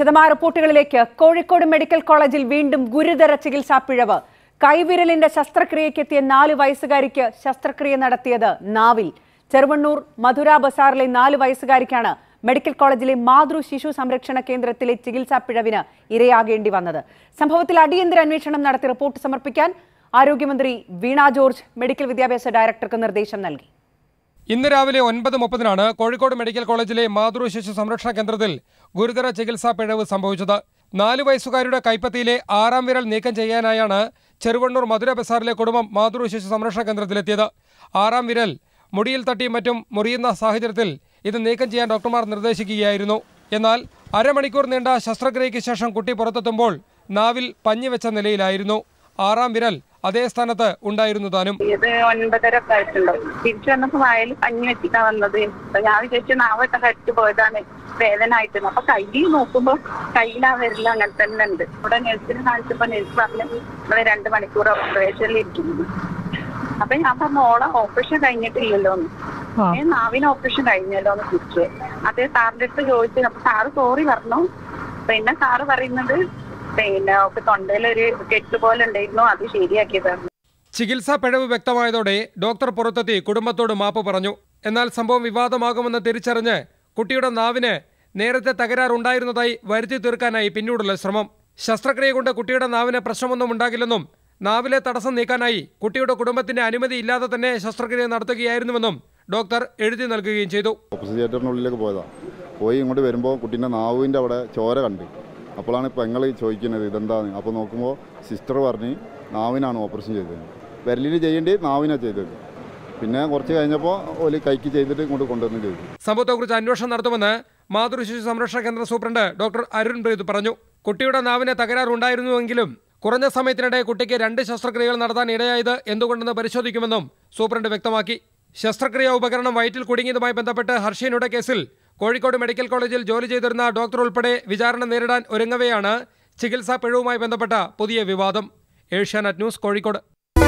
വിശദമായ റിപ്പോർട്ടുകളിലേക്ക് കോഴിക്കോട് മെഡിക്കൽ കോളേജിൽ വീണ്ടും ഗുരുതര ചികിത്സാ പിഴവ് കൈവിരലിന്റെ ശസ്ത്രക്രിയയ്ക്കെത്തിയ നാല് വയസ്സുകാരിക്ക് ശസ്ത്രക്രിയ നടത്തിയത് നാവിൽ ചെറുവണ്ണൂർ മധുര ബസാറിലെ നാല് വയസ്സുകാരിക്കാണ് മെഡിക്കൽ കോളേജിലെ മാതൃ ശിശു സംരക്ഷണ കേന്ദ്രത്തിലെ ചികിത്സാ പിഴവിന് ഇരയാകേണ്ടി വന്നത് സംഭവത്തിൽ അടിയന്തര അന്വേഷണം നടത്തി റിപ്പോർട്ട് സമർപ്പിക്കാൻ ആരോഗ്യമന്ത്രി വീണ ജോർജ് മെഡിക്കൽ വിദ്യാഭ്യാസ ഡയറക്ടർക്ക് നിർദ്ദേശം നൽകി ഇന്ന് രാവിലെ ഒൻപത് മുപ്പതിനാണ് കോഴിക്കോട് മെഡിക്കൽ കോളേജിലെ മാതൃ ശിശു സംരക്ഷണ കേന്ദ്രത്തിൽ ഗുരുതര ചികിത്സാ പിഴവ് സംഭവിച്ചത് നാലു വയസ്സുകാരുടെ കൈപ്പത്തിയിലെ ആറാം വിരൽ നീക്കം ചെയ്യാനായാണ് ചെറുവണ്ണൂർ മധുര ബസാറിലെ കുടുംബം മാതൃ ശിശു സംരക്ഷണ കേന്ദ്രത്തിലെത്തിയത് ആറാം വിരൽ മുടിയിൽ തട്ടിയും മറ്റും മുറിയുന്ന സാഹചര്യത്തിൽ ഇത് നീക്കം ചെയ്യാൻ ഡോക്ടർമാർ നിർദ്ദേശിക്കുകയായിരുന്നു എന്നാൽ അരമണിക്കൂർ നീണ്ട ശസ്ത്രക്രിയയ്ക്ക് ശേഷം കുട്ടി പുറത്തെത്തുമ്പോൾ നാവിൽ പഞ്ഞിവെച്ച നിലയിലായിരുന്നു ആറാം വിരൽ അതേ സ്ഥാനത്ത് ഉണ്ടായിരുന്നു താനും ഇത് ഒൻപതര ഒക്കെ ആയിട്ടുണ്ടാവും തിരിച്ചു വന്നപ്പോ വായിൽ പഞ്ഞി വെച്ചിട്ടാ വന്നത് അപ്പൊ ഞാൻ വിചാരിച്ചു നാവൊക്കെ കടിച്ചു പോയതാണ് വേദന ആയിട്ട് അപ്പൊ കയ്യിൽ നോക്കുമ്പോ കയ്യിലാ വരില്ല അങ്ങനെ തന്നെ ഉണ്ട് ഇവിടെ നഴ്സിനെ കാണിച്ചപ്പോ നഴ്സ് പറഞ്ഞു നമ്മള് രണ്ട് മണിക്കൂർ ഓപ്പറേഷനിൽ ഇരിക്കുന്നു അപ്പൊ ഞാൻ പറഞ്ഞു ഓളെ ഓപ്പറേഷൻ കഴിഞ്ഞിട്ടില്ലല്ലോ എന്ന് ഏ നാവിന് ഓപ്പറേഷൻ കഴിഞ്ഞല്ലോ എന്ന് തിരിച്ചു അതേ സാറിന്റെ അടുത്ത് ചോദിച്ചു അപ്പൊ സാറ് സോറി പറഞ്ഞു പിന്നെ സാറ് പറയുന്നത് പിന്നെ ഒക്കെ തൊണ്ടയിലൊരു കെട്ട് പോലെ ഉണ്ടായിരുന്നു അത് ശരിയാക്കിയതാണ് ചികിത്സാ പിഴവ് വ്യക്തമായതോടെ ഡോക്ടർ പുറത്തെത്തി കുടുംബത്തോട് മാപ്പ് പറഞ്ഞു എന്നാൽ സംഭവം വിവാദമാകുമെന്ന് തിരിച്ചറിഞ്ഞ് കുട്ടിയുടെ നാവിന് നേരത്തെ തകരാറുണ്ടായിരുന്നതായി വരുത്തി തീർക്കാനായി പിന്നീടുള്ള ശ്രമം ശസ്ത്രക്രിയ കൊണ്ട് കുട്ടിയുടെ നാവിന് പ്രശ്നമൊന്നും ഉണ്ടാകില്ലെന്നും നാവിലെ തടസ്സം നീക്കാനായി കുട്ടിയുടെ കുടുംബത്തിന്റെ അനുമതി ഇല്ലാതെ തന്നെ ശസ്ത്രക്രിയ നടത്തുകയായിരുന്നുവെന്നും ഡോക്ടർ എഴുതി നൽകുകയും ചെയ്തു ഓപ്പറേഷൻ തിയേറ്ററിനുള്ളിലേക്ക് പോയതാണ് പോയി ഇങ്ങോട്ട് വരുമ്പോൾ കുട്ടീൻ്റെ നാവിൻ്റെ അവിടെ ചോര കണ്ട് അപ്പോഴാണ് പെങ്ങൾ ചോദിക്കുന്നത് ഇതെന്താണ് അപ്പോൾ നോക്കുമ്പോൾ സിസ്റ്റർ പറഞ്ഞ് നാവിനാണ് ഓപ്പറേഷൻ ചെയ്തത് വിരലിന് ചെയ്യേണ്ടി നാവിനാണ് ചെയ്തത് പിന്നെ കുറച്ച് കഴിഞ്ഞപ്പോൾ ഒരു കൈക്ക് ചെയ്തിട്ട് ഇങ്ങോട്ട് കൊണ്ടുവന്ന് ചെയ്തു സംഭവത്തെക്കുറിച്ച് അന്വേഷണം നടത്തുമെന്ന് മാതൃശിശു സംരക്ഷണ കേന്ദ്ര സൂപ്രണ്ട് ഡോക്ടർ അരുൺ പ്രീത് പറഞ്ഞു കുട്ടിയുടെ നാവിന് തകരാറുണ്ടായിരുന്നുവെങ്കിലും കുറഞ്ഞ സമയത്തിനിടെ കുട്ടിക്ക് രണ്ട് ശസ്ത്രക്രിയകൾ നടത്താൻ ഇടയായത് എന്തുകൊണ്ടെന്ന് പരിശോധിക്കുമെന്നും സൂപ്രണ്ട് വ്യക്തമാക്കി ശസ്ത്രക്രിയ ഉപകരണം വയറ്റിൽ കുടുങ്ങിയതുമായി ബന്ധപ്പെട്ട് ഹർഷീനുടെ കേസിൽ കോഴിക്കോട് മെഡിക്കൽ കോളേജിൽ ജോലി ചെയ്തിരുന്ന ഡോക്ടർ ഉൾപ്പെടെ വിചാരണ നേരിടാൻ ഒരുങ്ങവെയാണ് ചികിത്സാ പിഴവുമായി ബന്ധപ്പെട്ട പുതിയ വിവാദം ഏഷ്യാനെറ്റ് ന്യൂസ് കോഴിക്കോട്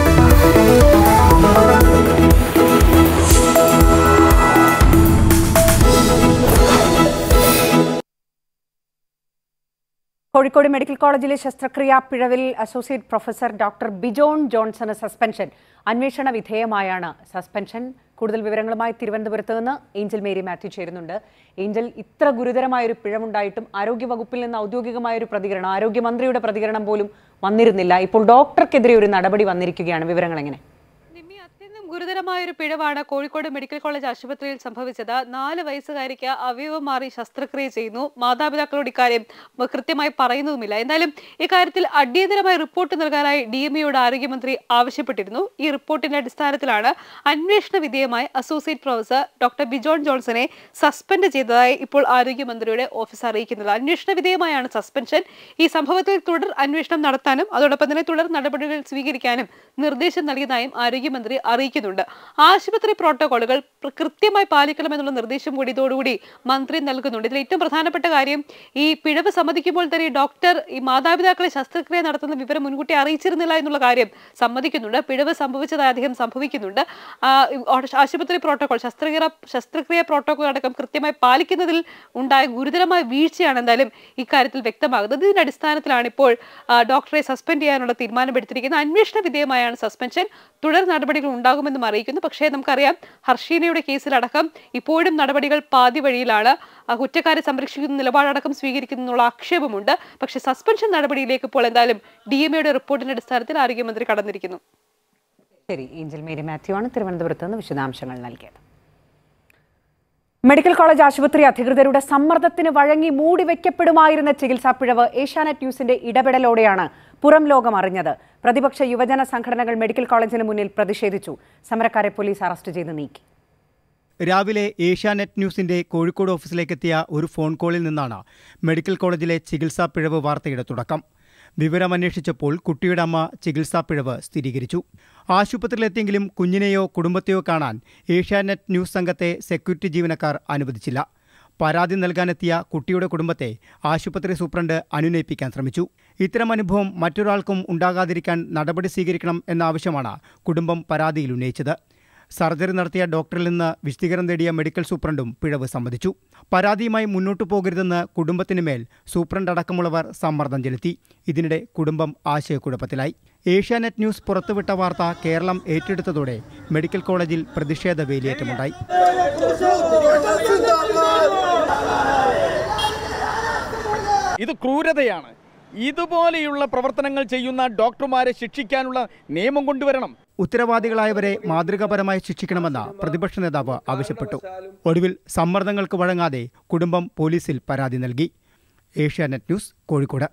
കോഴിക്കോട് മെഡിക്കൽ കോളേജിലെ ശസ്ത്രക്രിയാ പിഴവിൽ അസോസിയേറ്റ് പ്രൊഫസർ ഡോക്ടർ ബിജോൺ ജോൺസണ് സസ്പെൻഷൻ അന്വേഷണ വിധേയമായാണ് സസ്പെൻഷൻ കൂടുതൽ വിവരങ്ങളുമായി തിരുവനന്തപുരത്ത് നിന്ന് ഏഞ്ചൽ മേരി മാത്യു ചേരുന്നുണ്ട് ഏഞ്ചൽ ഇത്ര ഗുരുതരമായ ഒരു പിഴവുണ്ടായിട്ടും ആരോഗ്യവകുപ്പിൽ നിന്ന് ഔദ്യോഗികമായ ഒരു പ്രതികരണം ആരോഗ്യമന്ത്രിയുടെ പ്രതികരണം പോലും വന്നിരുന്നില്ല ഇപ്പോൾ ഡോക്ടർക്കെതിരെ ഒരു നടപടി വന്നിരിക്കുകയാണ് വിവരങ്ങൾ എങ്ങനെ നിമ്മി അത്യന്തം ഗുരുതരമായ ഒരു പിഴവാണ് കോഴിക്കോട് മെഡിക്കൽ കോളേജ് ആശുപത്രിയിൽ സംഭവിച്ചത് നാല് വയസ്സുകാരിക്ക് അവയവം മാറി ശസ്ത്രക്രിയ ചെയ്യുന്നു മാതാപിതാക്കളോട് ഇക്കാര്യം കൃത്യമായി പറയുന്നതുമില്ല എന്തായാലും ഇക്കാര്യത്തിൽ അടിയന്തരമായ റിപ്പോർട്ട് നൽകാനായി ഡി എം ഇയോട് ആരോഗ്യമന്ത്രി ആവശ്യപ്പെട്ടിരുന്നു ഈ റിപ്പോർട്ടിന്റെ അടിസ്ഥാനത്തിലാണ് അന്വേഷണ വിധേയമായി അസോസിയേറ്റ് പ്രൊഫസർ ഡോക്ടർ ബിജോൺ ജോൺസനെ സസ്പെൻഡ് ചെയ്തതായി ഇപ്പോൾ ആരോഗ്യമന്ത്രിയുടെ ഓഫീസ് അറിയിക്കുന്നത് അന്വേഷണ വിധേയമായാണ് സസ്പെൻഷൻ ഈ സംഭവത്തിൽ തുടർ അന്വേഷണം നടത്താനും അതോടൊപ്പം തന്നെ തുടർ നടപടികൾ സ്വീകരിക്കാനും നിർദ്ദേശം നൽകിയതായും ആരോഗ്യമന്ത്രി അറിയിക്കുന്നുണ്ട് ആശുപത്രി പ്രോട്ടോകോളുകൾ പ്ര- കൃത്യമായി പാലിക്കണമെന്നുള്ള നിർദ്ദേശം കൂടി ഇതോടുകൂടി മന്ത്രി നൽകുന്നുണ്ട് ഇതിൽ ഏറ്റവും പ്രധാനപ്പെട്ട കാര്യം ഈ പിഴവ് സമ്മതിക്കുമ്പോൾ തന്നെ ഈ ഡോക്ടർ ഈ മാതാപിതാക്കളെ ശസ്ത്രക്രിയ നടത്തുന്ന വിവരം മുൻകൂട്ടി അറിയിച്ചിരുന്നില്ല എന്നുള്ള കാര്യം സമ്മതിക്കുന്നുണ്ട് പിഴവ് സംഭവിച്ചതായി അദ്ദേഹം സംഭവിക്കുന്നുണ്ട് ആ, ഈ ഓ- ആശുപത്രി പ്രോട്ടോകോൾ ശസ്ത്രക്രിയ ശസ്ത്രക്രിയ പ്രോട്ടോകോൾ അടക്കം കൃത്യമായി പാലിക്കുന്നതിൽ ഉണ്ടായ ഗുരുതരമായ വീഴ്ചയാണ് എന്തായാലും ഇക്കാര്യത്തിൽ വ്യക്തമാകുന്നത് ഇതിന്റെ അടിസ്ഥാനത്തിലാണ് ഇപ്പോൾ ആ, ഡോക്ടറെ സസ്പെൻഡ് ചെയ്യാനുള്ള തീരുമാനമെടുത്തിരിക്കുന്നത് അന്വേഷണ വിധേയമായാണ് സസ്പെൻഷൻ തുടർ നടപടികൾ ഉണ്ടാകുമെന്നും അറിയിക്കുന്നു പക്ഷേ നമുക്കറിയാം ഹർഷീനയുടെ കേസിലടക്കം ഇപ്പോഴും നടപടികൾ പാതി വഴിയിലാണ് ആ, കുറ്റക്കാരെ സംരക്ഷിക്കുന്ന നിലപാടടക്കം സ്വീകരിക്കുന്നുള്ള ആക്ഷേപമുണ്ട് പക്ഷേ സസ്പെൻഷൻ നടപടിയിലേക്ക് ഇപ്പോൾ എന്തായാലും ഡി എം എയുടെ റിപ്പോർട്ടിന്റെ അടിസ്ഥാനത്തിൽ ആരോഗ്യമന്ത്രി കടന്നിരിക്കുന്നു ശരി ഏഞ്ചൽ മേരി മാത്യു ആണ് തിരുവനന്തപുരത്ത് നിന്ന് വിശദാംശങ്ങൾ നൽകിയത് മെഡിക്കൽ കോളേജ് ആശുപത്രി അധികൃതരുടെ സമ്മർദ്ദത്തിന് വഴങ്ങി മൂടിവെക്കപ്പെടുമായിരുന്ന ചികിത്സാ പിഴവ് ഏഷ്യാനെറ്റ് ന്യൂസിന്റെ ഇടപെടലോടെയാണ് പുറം ലോകം അറിഞ്ഞത് പ്രതിപക്ഷ യുവജന സംഘടനകൾ മെഡിക്കൽ കോളേജിന് മുന്നിൽ പ്രതിഷേധിച്ചു സമരക്കാരെ പോലീസ് അറസ്റ്റ് ചെയ്ത് നീക്കി രാവിലെ ഏഷ്യാനെറ്റ് ന്യൂസിന്റെ കോഴിക്കോട് ഓഫീസിലേക്കെത്തിയ ഒരു ഫോൺ കോളിൽ നിന്നാണ് മെഡിക്കൽ കോളേജിലെ ചികിത്സാ പിഴവ് വാർത്തയുടെ തുടക്കം വിവരമന്വേഷിച്ചപ്പോൾ കുട്ടിയുടെ അമ്മ ചികിത്സാ പിഴവ് സ്ഥിരീകരിച്ചു ആശുപത്രിയിലെത്തിയെങ്കിലും കുഞ്ഞിനെയോ കുടുംബത്തെയോ കാണാൻ ഏഷ്യാനെറ്റ് ന്യൂസ് സംഘത്തെ സെക്യൂരിറ്റി ജീവനക്കാർ അനുവദിച്ചില്ല പരാതി നൽകാനെത്തിയ കുട്ടിയുടെ കുടുംബത്തെ ആശുപത്രി സൂപ്രണ്ട് അനുനയിപ്പിക്കാൻ ശ്രമിച്ചു ഇത്തരം അനുഭവം മറ്റൊരാൾക്കും ഉണ്ടാകാതിരിക്കാൻ നടപടി സ്വീകരിക്കണം എന്ന ആവശ്യമാണ് കുടുംബം പരാതിയിൽ ഉന്നയിച്ചത് സർജറി നടത്തിയ ഡോക്ടറിൽ നിന്ന് വിശദീകരണം തേടിയ മെഡിക്കൽ സൂപ്രണ്ടും പിഴവ് സമ്മതിച്ചു പരാതിയുമായി മുന്നോട്ടു പോകരുതെന്ന് കുടുംബത്തിന് മേൽ സൂപ്രണ്ട് അടക്കമുള്ളവർ സമ്മർദ്ദം ചെലുത്തി ഇതിനിടെ കുടുംബം ആശയക്കുഴപ്പത്തിലായി ഏഷ്യാനെറ്റ് ന്യൂസ് പുറത്തുവിട്ട വാർത്ത കേരളം ഏറ്റെടുത്തതോടെ മെഡിക്കൽ കോളേജിൽ പ്രതിഷേധ വേലിയേറ്റമുണ്ടായി ഇത് ക്രൂരതയാണ് ഇതുപോലെയുള്ള പ്രവർത്തനങ്ങൾ ചെയ്യുന്ന ഡോക്ടർമാരെ ശിക്ഷിക്കാനുള്ള നിയമം കൊണ്ടുവരണം ഉത്തരവാദികളായവരെ മാതൃകാപരമായി ശിക്ഷിക്കണമെന്ന് പ്രതിപക്ഷ നേതാവ് ആവശ്യപ്പെട്ടു ഒടുവിൽ സമ്മർദ്ദങ്ങൾക്ക് വഴങ്ങാതെ കുടുംബം പോലീസിൽ പരാതി നൽകി Asianet news Kozhikode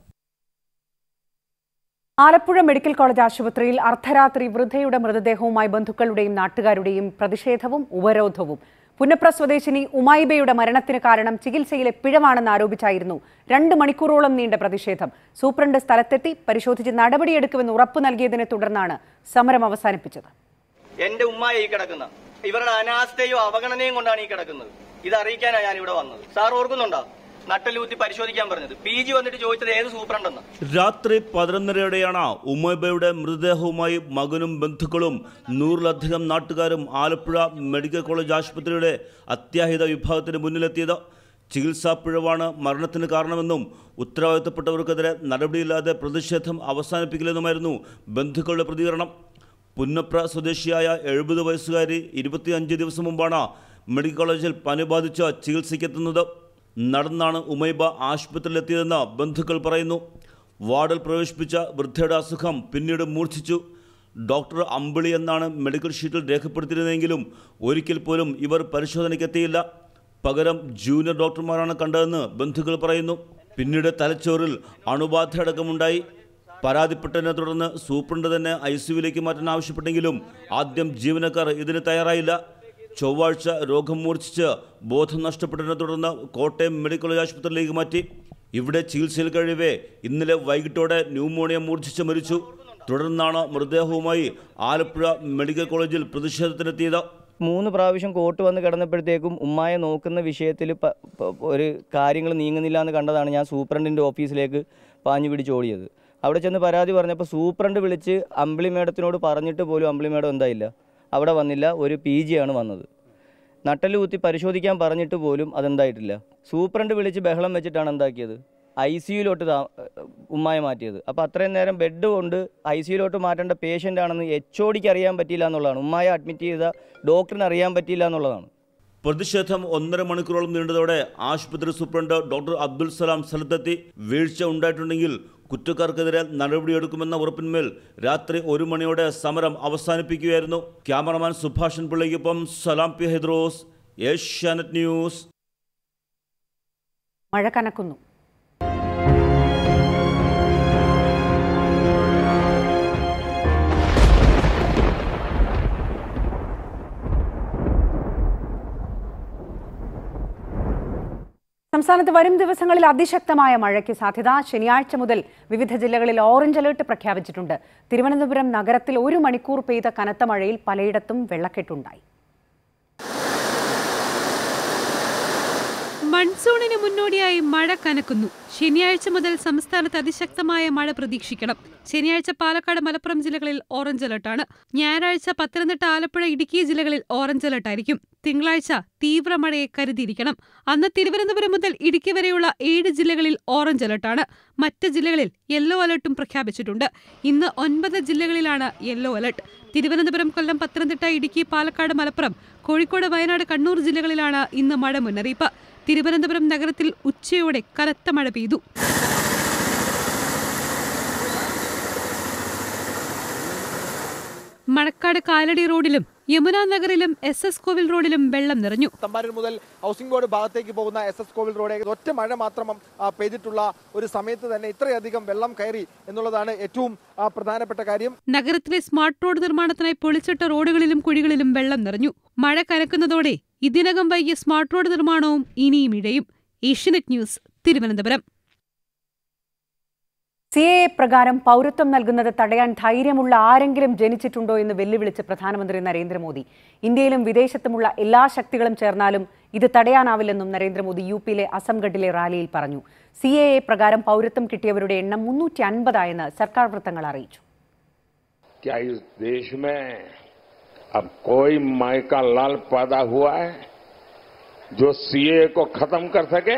Alappuzha medical college ആശുപത്രിയിൽ അർദ്ധരാത്രി വൃദ്ധയുടെ മൃതദേഹവുമായി ബന്ധുക്കളുടെയും നാട്ടുകാരുടെയും പ്രതിഷേധവും ഉപരോധവും പുന്നപ്ര സ്വദേശിനി ഉമായിബയുടെ മരണത്തിന് കാരണം ചികിത്സയിലെ പിഴവാണെന്ന് ആരോപിച്ചായിരുന്നു രണ്ട് മണിക്കൂറോളം നീണ്ട പ്രതിഷേധം സൂപ്രണ്ട് സ്ഥലത്തെത്തി പരിശോധിച്ച് നടപടിയെടുക്കുമെന്ന് ഉറപ്പു നൽകിയതിനെ തുടർന്നാണ് സമരം അവസാനിപ്പിച്ചത് എന്റെ ഉമ്മായ ഈ കിടക്കുന്ന ഇവരുടെ അനാസ്ഥയും അവഗണനയും കൊണ്ടാണ് ഈ കിടക്കുന്നത് ഇത് അറിയിക്കാനാണ് ഞാൻ ഇവിടെ വന്നത് സാർ ഓർക്കുന്നുണ്ടോ നട്ടലൂത്തി പരിശോധിക്കാൻ പറഞ്ഞത് പി ജി വന്നിട്ട് ചോദിച്ചത് ഏത് സൂപ്രണ്ടെന്ന് രാത്രി പതിനൊന്നരയോടെയാണ് ഉമ്മബയുടെ മൃതദേഹവുമായി മകനും ബന്ധുക്കളും നൂറിലധികം നാട്ടുകാരും ആലപ്പുഴ മെഡിക്കൽ കോളേജ് ആശുപത്രിയുടെ അത്യാഹിത വിഭാഗത്തിന് മുന്നിലെത്തിയത് ചികിത്സാ പിഴവാണ് മരണത്തിന് കാരണമെന്നും ഉത്തരവാദിത്തപ്പെട്ടവർക്കെതിരെ നടപടിയില്ലാതെ പ്രതിഷേധം അവസാനിപ്പിക്കില്ലെന്നുമായിരുന്നു ബന്ധുക്കളുടെ പ്രതികരണം പുന്നപ്ര സ്വദേശിയായ എഴുപത് വയസ്സുകാരി ഇരുപത്തിയഞ്ച് ദിവസം മുമ്പാണ് മെഡിക്കൽ കോളേജിൽ പനി ബാധിച്ച് ചികിത്സയ്ക്കെത്തുന്നത് നടന്നാണ് ഉമൈബ ആശുപത്രിയിലെത്തിയതെന്ന് ബന്ധുക്കൾ പറയുന്നു വാർഡിൽ പ്രവേശിപ്പിച്ച വൃദ്ധയുടെ അസുഖം പിന്നീട് മൂർച്ഛിച്ചു ഡോക്ടർ അമ്പിളി എന്നാണ് മെഡിക്കൽ ഷീറ്റിൽ രേഖപ്പെടുത്തിയിരുന്നെങ്കിലും ഒരിക്കൽ പോലും ഇവർ പരിശോധനയ്ക്കെത്തിയില്ല പകരം ജൂനിയർ ഡോക്ടർമാരാണ് കണ്ടതെന്ന് ബന്ധുക്കൾ പറയുന്നു പിന്നീട് തലച്ചോറിൽ അണുബാധയടക്കമുണ്ടായി പരാതിപ്പെട്ടതിനെ തുടർന്ന് സൂപ്രണ്ട് തന്നെ ഐ സിയുവിലേക്ക് മാറ്റാൻ ആവശ്യപ്പെട്ടെങ്കിലും ആദ്യം ജീവനക്കാർ ഇതിന് തയ്യാറായില്ല ചൊവ്വാഴ്ച രോഗം മൂർച്ഛിച്ച് ബോധം നഷ്ടപ്പെട്ടതിനെ തുടർന്ന് കോട്ടയം മെഡിക്കൽ കോളേജ് ആശുപത്രിയിലേക്ക് മാറ്റി ഇവിടെ ചികിത്സയിൽ കഴിയവേ ഇന്നലെ വൈകിട്ടോടെ ന്യൂമോണിയ മൂർച്ഛിച്ച് മരിച്ചു തുടർന്നാണ് മൃതദേഹവുമായി ആലപ്പുഴ മെഡിക്കൽ കോളേജിൽ പ്രതിഷേധത്തിനെത്തിയത് മൂന്ന് പ്രാവശ്യം കോർട്ട് വന്ന് കിടന്നപ്പോഴത്തേക്കും ഉമ്മായെ നോക്കുന്ന വിഷയത്തിൽ പ- പ- ഒരു കാര്യങ്ങൾ നീങ്ങുന്നില്ല എന്ന് കണ്ടതാണ് ഞാൻ സൂപ്രണ്ടിൻ്റെ ഓഫീസിലേക്ക് പാഞ്ഞു പിടിച്ച് ഓടിയത് അവിടെ ചെന്ന് പരാതി പറഞ്ഞപ്പോൾ സൂപ്രണ്ട് വിളിച്ച് അമ്പിളി മേഡത്തിനോട് പറഞ്ഞിട്ട് പോലും അമ്പിളി മേഡം എന്തായില്ല അവിടെ വന്നില്ല ഒരു പി ജിയാണ് വന്നത് നട്ടല് കുത്തി പരിശോധിക്കാൻ പറഞ്ഞിട്ട് പോലും അതെന്തായിട്ടില്ല സൂപ്രണ്ട് വിളിച്ച് ബഹളം വെച്ചിട്ടാണ് എന്താക്കിയത് ഐ സിയുലോട്ട് ഉമ്മായി മാറ്റിയത് അപ്പോൾ അത്രയും നേരം ബെഡ് കൊണ്ട് ഐ സിയുലോട്ട് മാറ്റേണ്ട പേഷ്യൻ്റ് ആണെന്ന് എച്ച് ഒടിക്ക് അറിയാൻ പറ്റിയില്ല എന്നുള്ളതാണ് ഉമ്മായെ അഡ്മിറ്റ് ചെയ്ത ഡോക്ടറിന് അറിയാൻ പറ്റിയില്ല എന്നുള്ളതാണ് പ്രതിഷേധം ഒന്നര മണിക്കൂറോളം നീണ്ടതോടെ ആശുപത്രി സൂപ്രണ്ട് ഡോക്ടർ അബ്ദുൽ സലാം സ്ഥലത്തെത്തി വീഴ്ച ഉണ്ടായിട്ടുണ്ടെങ്കിൽ കുറ്റക്കാർക്കെതിരെ നടപടിയെടുക്കുമെന്ന ഉറപ്പിന്മേൽ രാത്രി ഒരു മണിയോടെ സമരം അവസാനിപ്പിക്കുകയായിരുന്നു ക്യാമറമാൻ സുഭാഷൻ പിള്ളയ്ക്കൊപ്പം സലാം പി ഹൈദ്രോസ് ഏഷ്യാനെറ്റ് ന്യൂസ് മഴ കനക്കുന്നു സംസ്ഥാനത്ത് വരും ദിവസങ്ങളിൽ അതിശക്തമായ മഴയ്ക്ക് സാധ്യത ശനിയാഴ്ച മുതൽ വിവിധ ജില്ലകളിൽ ഓറഞ്ച് അലേർട്ട് പ്രഖ്യാപിച്ചിട്ടുണ്ട് തിരുവനന്തപുരം നഗരത്തിൽ ഒരു മണിക്കൂർ പെയ്ത കനത്ത മഴയിൽ പലയിടത്തും വെള്ളക്കെട്ടുണ്ടായി മൺസൂണിന് മുന്നോടിയായി മഴ കനക്കുന്നു ശനിയാഴ്ച മുതൽ സംസ്ഥാനത്ത് അതിശക്തമായ മഴ പ്രതീക്ഷിക്കണം ശനിയാഴ്ച പാലക്കാട് മലപ്പുറം ജില്ലകളിൽ ഓറഞ്ച് അലർട്ടാണ് ഞായറാഴ്ച പത്തനംതിട്ട ആലപ്പുഴ ഇടുക്കി ജില്ലകളിൽ ഓറഞ്ച് അലർട്ടായിരിക്കും തിങ്കളാഴ്ച തീവ്ര മഴയെ കരുതിയിരിക്കണം അന്ന് തിരുവനന്തപുരം മുതൽ ഇടുക്കി വരെയുള്ള ഏഴ് ജില്ലകളിൽ ഓറഞ്ച് അലർട്ടാണ് മറ്റ് ജില്ലകളിൽ യെല്ലോ അലർട്ടും പ്രഖ്യാപിച്ചിട്ടുണ്ട് ഇന്ന് ഒൻപത് ജില്ലകളിലാണ് യെല്ലോ അലർട്ട് തിരുവനന്തപുരം കൊല്ലം പത്തനംതിട്ട ഇടുക്കി പാലക്കാട് മലപ്പുറം കോഴിക്കോട് വയനാട് കണ്ണൂർ ജില്ലകളിലാണ് ഇന്ന് മഴ മുന്നറിയിപ്പ് തിരുവനന്തപുരം നഗരത്തിൽ ഉച്ചയോടെ കനത്ത മഴ പെയ്തു മണക്കാട് കാലടി റോഡിലും യമുനാ നഗറിലും എസ് എസ് കോവിൽ റോഡിലും വെള്ളം നിറഞ്ഞു തമ്പാനൂർ മുതൽ ഹൗസിംഗ് ബോർഡ് ഭാഗത്തേക്ക് പോകുന്ന എസ് എസ് കോവിൽ റോഡ് ഒറ്റ മഴ മാത്രം ആ, പെയ്തിട്ടുള്ള ഒരു സമയത്ത് തന്നെ ഇത്രയധികം വെള്ളം കയറി എന്നുള്ളതാണ് ഏറ്റവും ആ, പ്രധാനപ്പെട്ട കാര്യം നഗരത്തിലെ സ്മാർട്ട് റോഡ് നിർമ്മാണത്തിനായി പൊളിച്ചിട്ട റോഡുകളിലും കുഴികളിലും വെള്ളം നിറഞ്ഞു മഴ കനക്കുന്നതോടെ ഇതിനകം വൈകിയ സ്മാർട്ട് റോഡ് നിർമ്മാണവും ഇനിയും ഇഴയും Asianet news Thiruvananthapuram C A പ്രകാരം പൗരത്വം നൽകുന്നത് തടയാൻ ധൈര്യമുള്ള ആരെങ്കിലും ജനിച്ചിട്ടുണ്ടോ എന്ന് വെല്ലുവിളിച്ച് പ്രധാനമന്ത്രി നരേന്ദ്രമോദി ഇന്ത്യയിലും വിദേശത്തുമുള്ള എല്ലാ ശക്തികളും ചേർന്നാലും ഇത് തടയാനാവില്ലെന്നും നരേന്ദ്രമോദി യു പിയിലെ അസംഗഡിലെ റാലിയിൽ പറഞ്ഞു സി എ പ്രകാരം പൗരത്വം കിട്ടിയവരുടെ എണ്ണം മുന്നൂറ്റി അൻപതായെന്ന് സർക്കാർ വൃത്തങ്ങൾ അറിയിച്ചു क्या इस देश में अब कोई माई का लाल पैदा हुआ है जो सीए को खत्म कर सके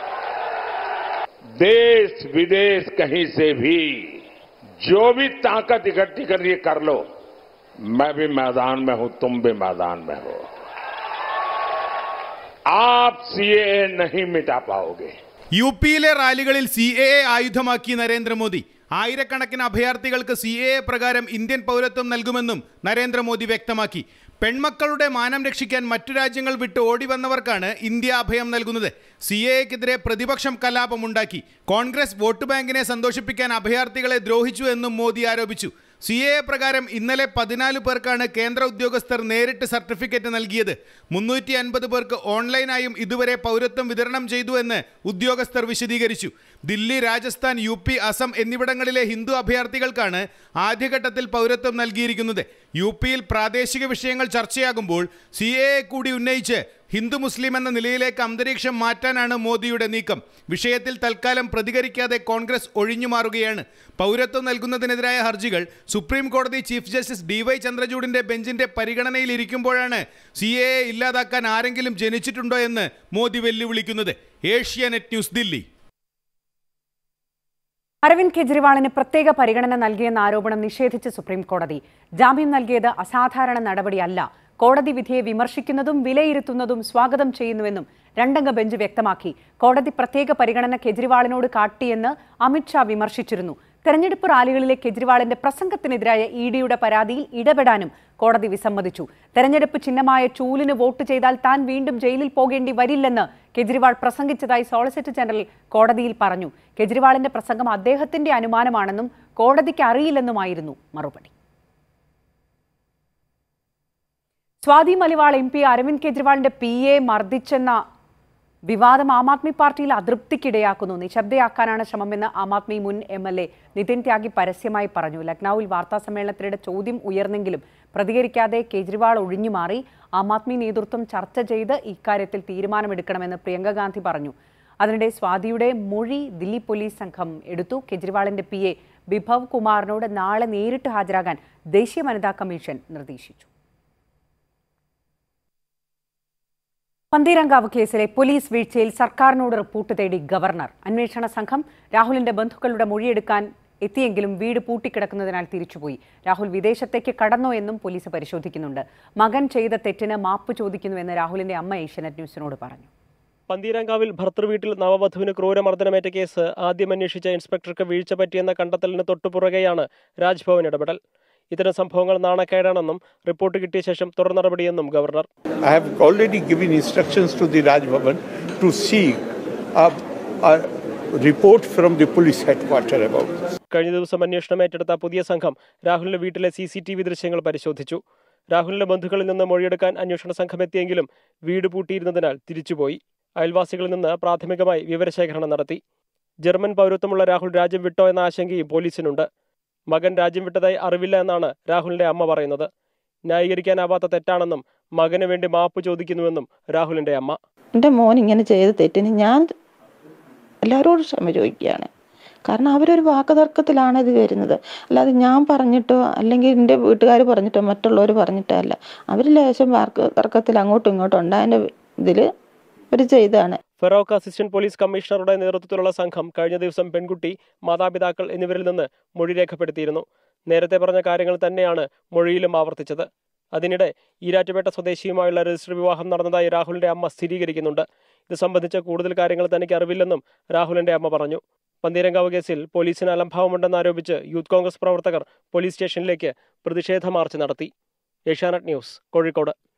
देश विदेश कहीं से भी जो भी ताकत इकट्ठी करनी कर लो मैं भी मैदान में हूं तुम भी मैदान में हो आप सीए नहीं मिटा पाओगे യു പിയിലെ റാലികളിൽ സി എ എ ആയുധമാക്കി നരേന്ദ്രമോദി ആയിരക്കണക്കിന് അഭയാർത്ഥികൾക്ക് സി എ എ പ്രകാരം ഇന്ത്യൻ പൗരത്വം നൽകുമെന്നും നരേന്ദ്രമോദി വ്യക്തമാക്കി പെൺമക്കളുടെ മാനം രക്ഷിക്കാൻ മറ്റു രാജ്യങ്ങൾ വിട്ട് ഓടി വന്നവർക്കാണ് ഇന്ത്യ അഭയം നൽകുന്നത് സി എ എക്കെതിരെ പ്രതിപക്ഷം കലാപമുണ്ടാക്കി കോൺഗ്രസ് വോട്ട് ബാങ്കിനെ സന്തോഷിപ്പിക്കാൻ അഭയാർത്ഥികളെ ദ്രോഹിച്ചു എന്നും മോദി ആരോപിച്ചു സി എ പ്രകാരം ഇന്നലെ പതിനാല് പേർക്കാണ് കേന്ദ്ര ഉദ്യോഗസ്ഥർ നേരിട്ട് സർട്ടിഫിക്കറ്റ് നൽകിയത് മുന്നൂറ്റി അൻപത് പേർക്ക് ഓൺലൈനായും ഇതുവരെ പൗരത്വം വിതരണം ചെയ്തു എന്ന് ഉദ്യോഗസ്ഥർ വിശദീകരിച്ചു ദില്ലി രാജസ്ഥാൻ യു പി അസം എന്നിവിടങ്ങളിലെ ഹിന്ദു അഭയാർത്ഥികൾക്കാണ് ആദ്യഘട്ടത്തിൽ പൗരത്വം നൽകിയിരിക്കുന്നത് യു പിയിൽ പ്രാദേശിക വിഷയങ്ങൾ ചർച്ചയാകുമ്പോൾ സി എ കൂടി ഉന്നയിച്ച് ഹിന്ദു മുസ്ലിം എന്ന നിലയിലേക്ക് അന്തരീക്ഷം മാറ്റാനാണ് മോദിയുടെ നീക്കം വിഷയത്തിൽ തൽക്കാലം പ്രതികരിക്കാതെ കോൺഗ്രസ് ഒഴിഞ്ഞുമാറുകയാണ് പൗരത്വം നൽകുന്നതിനെതിരായ ഹർജികൾ സുപ്രീം കോടതി ചീഫ് ജസ്റ്റിസ് ഡി വൈ ചന്ദ്രചൂഡിന്റെ ബെഞ്ചിന്റെ പരിഗണനയിലിരിക്കുമ്പോഴാണ് സി എ ഇല്ലാതാക്കാൻ ആരെങ്കിലും ജനിച്ചിട്ടുണ്ടോ എന്ന് മോദി വെല്ലുവിളിക്കുന്നത് ഏഷ്യാനെറ്റ് ന്യൂസ് ദില്ലി അരവിന്ദ് കെജ്രിവാളിന് പ്രത്യേക പരിഗണന നൽകിയെന്ന ആരോപണം നിഷേധിച്ച് സുപ്രീം കോടതി ജാമ്യം നൽകിയത് അസാധാരണ നടപടിയല്ല കോടതി വിധിയെ വിമർശിക്കുന്നതും വിലയിരുത്തുന്നതും സ്വാഗതം ചെയ്യുന്നുവെന്നും രണ്ടംഗ ബെഞ്ച് വ്യക്തമാക്കി കോടതി പ്രത്യേക പരിഗണന കെജ്രിവാളിനോട് കാട്ടിയെന്ന് അമിത്ഷാ വിമർശിച്ചിരുന്നു തെരഞ്ഞെടുപ്പ് റാലികളിലെ കെജ്രിവാളിന്റെ പ്രസംഗത്തിനെതിരായ ഇ ഡിയുടെ പരാതിയിൽ ഇടപെടാനും കോടതി വിസമ്മതിച്ചു തെരഞ്ഞെടുപ്പ് ചിഹ്നമായ ചൂലിന് വോട്ട് ചെയ്താൽ താൻ വീണ്ടും ജയിലിൽ പോകേണ്ടി വരില്ലെന്ന് കെജ്രിവാൾ പ്രസംഗിച്ചതായി സോളിസിറ്റർ ജനറൽ കോടതിയിൽ പറഞ്ഞു കെജ്രിവാളിന്റെ പ്രസംഗം അദ്ദേഹത്തിന്റെ അനുമാനമാണെന്നും കോടതിക്ക് അറിയില്ലെന്നുമായിരുന്നു മറുപടി സ്വാതി മലിവാൾ എം പി അരവിന്ദ് കെജ്രിവാളിന്റെ പി എ മർദ്ദിച്ചെന്ന വിവാദം ആം ആദ്മി പാർട്ടിയിൽ അതൃപ്തിക്കിടയാക്കുന്നു നിശബ്ദയാക്കാനാണ് ശ്രമമെന്ന് ആം ആദ്മി മുൻ M L A Nitin Tyagi പരസ്യമായി പറഞ്ഞു ലക്നൌവിൽ വാർത്താ സമ്മേളനത്തിനിടെ ചോദ്യം ഉയർന്നെങ്കിലും പ്രതികരിക്കാതെ കേജ്രിവാൾ ഒഴിഞ്ഞുമാറി ആം ആദ്മി നേതൃത്വം ചർച്ച ചെയ്ത് ഇക്കാര്യത്തിൽ തീരുമാനമെടുക്കണമെന്ന് പ്രിയങ്ക ഗാന്ധി പറഞ്ഞു അതിനിടെ സ്വാതിയുടെ മൊഴി ദില്ലി പോലീസ് സംഘം എടുത്തു കെജ്രിവാളിന്റെ പി എ ബിഭവ് കുമാറിനോട് നാളെ നേരിട്ട് ഹാജരാകാൻ ദേശീയ വനിതാ കമ്മീഷൻ നിർദ്ദേശിച്ചു പന്തീരങ്കാവ് കേസിലെ പോലീസ് വീഴ്ചയിൽ സർക്കാരിനോട് റിപ്പോർട്ട് തേടി ഗവർണർ അന്വേഷണ സംഘം രാഹുലിന്റെ ബന്ധുക്കളുടെ മൊഴിയെടുക്കാൻ എത്തിയെങ്കിലും വീട് പൂട്ടിക്കിടക്കുന്നതിനാൽ തിരിച്ചുപോയി രാഹുൽ വിദേശത്തേക്ക് കടന്നോ എന്നും പോലീസ് പരിശോധിക്കുന്നുണ്ട് മകൻ ചെയ്ത തെറ്റിന് മാപ്പ് ചോദിക്കുന്നുവെന്ന് രാഹുലിന്റെ അമ്മ ഏഷ്യനെറ്റ് ന്യൂസിനോട് പറഞ്ഞു പന്തീരങ്കാവിൽ ഭർത്തൃവീട്ടിൽ നവവധുവിന് ക്രൂരമർദ്ദനമേറ്റ കേസ് ആദ്യം അന്വേഷിച്ച ഇൻസ്പെക്ടർക്ക് വീഴ്ച പറ്റിയെന്ന കണ്ടെത്തലിന് തൊട്ടുപുറകെയാണ് രാജ്ഭവൻ ഇടപെടൽ ഇത്തരം സംഭവങ്ങൾ നാണക്കേടാണെന്നും റിപ്പോർട്ട് കിട്ടിയ ശേഷം തുടർ നടപടിയെന്നും governor I have already given instructions to the Raj Bhavan to seek a, a report from the police headquarters about this. കഴിഞ്ഞ ദിവസം അന്വേഷണം ഏറ്റെടുത്ത പുതിയ സംഘം രാഹുലിന്റെ വീട്ടിലെ സി സി ടി വി ദൃശ്യങ്ങൾ പരിശോധിച്ചു രാഹുലിന്റെ ബന്ധുക്കളിൽ നിന്ന് മൊഴിയെടുക്കാൻ അന്വേഷണ സംഘം എത്തിയെങ്കിലും വീട് പൂട്ടിയിരുന്നതിനാൽ തിരിച്ചുപോയി അയൽവാസികളിൽ നിന്ന് പ്രാഥമികമായി വിവരശേഖരണം നടത്തി ജർമ്മൻ പൗരത്വമുള്ള രാഹുൽ രാജ്യം വിട്ടോ എന്ന ആശങ്കയും പോലീസിനുണ്ട് മകൻ രാജ്യം വിട്ടതായി അറിവില്ല എന്നാണ് രാഹുലിന്റെ അമ്മ പറയുന്നത് ന്യായീകരിക്കാനാവാത്ത തെറ്റാണെന്നും മകന് വേണ്ടി മാപ്പ് ചോദിക്കുന്നുവെന്നും രാഹുലിന്റെ അമ്മ എൻ്റെ മോൻ ഇങ്ങനെ ചെയ്ത തെറ്റിന് ഞാൻ എല്ലാവരോടും ക്ഷമ ചോദിക്കുകയാണ് കാരണം അവരൊരു വാക്കുതർക്കത്തിലാണ് ഇത് വരുന്നത് അല്ലാതെ ഞാൻ പറഞ്ഞിട്ടോ അല്ലെങ്കിൽ എൻ്റെ വീട്ടുകാർ പറഞ്ഞിട്ടോ മറ്റുള്ളവർ പറഞ്ഞിട്ടോ അല്ല അവർ ലേശം വാക്ക് തർക്കത്തിൽ അങ്ങോട്ടും ഇങ്ങോട്ടും ഉണ്ടായതിൻ്റെ ഇതിൽ അവർ ചെയ്തതാണ് ഫെറോക്ക് അസിസ്റ്റന്റ് പോലീസ് കമ്മീഷണറുടെ നേതൃത്വത്തിലുള്ള സംഘം കഴിഞ്ഞ ദിവസം പെൺകുട്ടി മാതാപിതാക്കൾ എന്നിവരിൽ നിന്ന് മൊഴി രേഖപ്പെടുത്തിയിരുന്നു നേരത്തെ പറഞ്ഞ കാര്യങ്ങൾ തന്നെയാണ് മൊഴിയിലും ആവർത്തിച്ചത് അതിനിടെ ഈരാറ്റുപേട്ട സ്വദേശിയുമായുള്ള രജിസ്റ്റർ വിവാഹം നടന്നതായി രാഹുലിന്റെ അമ്മ സ്ഥിരീകരിക്കുന്നുണ്ട് ഇത് സംബന്ധിച്ച കൂടുതൽ കാര്യങ്ങൾ തനിക്ക് അറിവില്ലെന്നും രാഹുലിന്റെ അമ്മ പറഞ്ഞു പന്തീരങ്കാവ് കേസിൽ പോലീസിന് അലംഭാവമുണ്ടെന്ന് ആരോപിച്ച് യൂത്ത് കോൺഗ്രസ് പ്രവർത്തകർ പോലീസ് സ്റ്റേഷനിലേക്ക് പ്രതിഷേധ മാർച്ച് നടത്തി ഏഷ്യാനെറ്റ് ന്യൂസ് കോഴിക്കോട്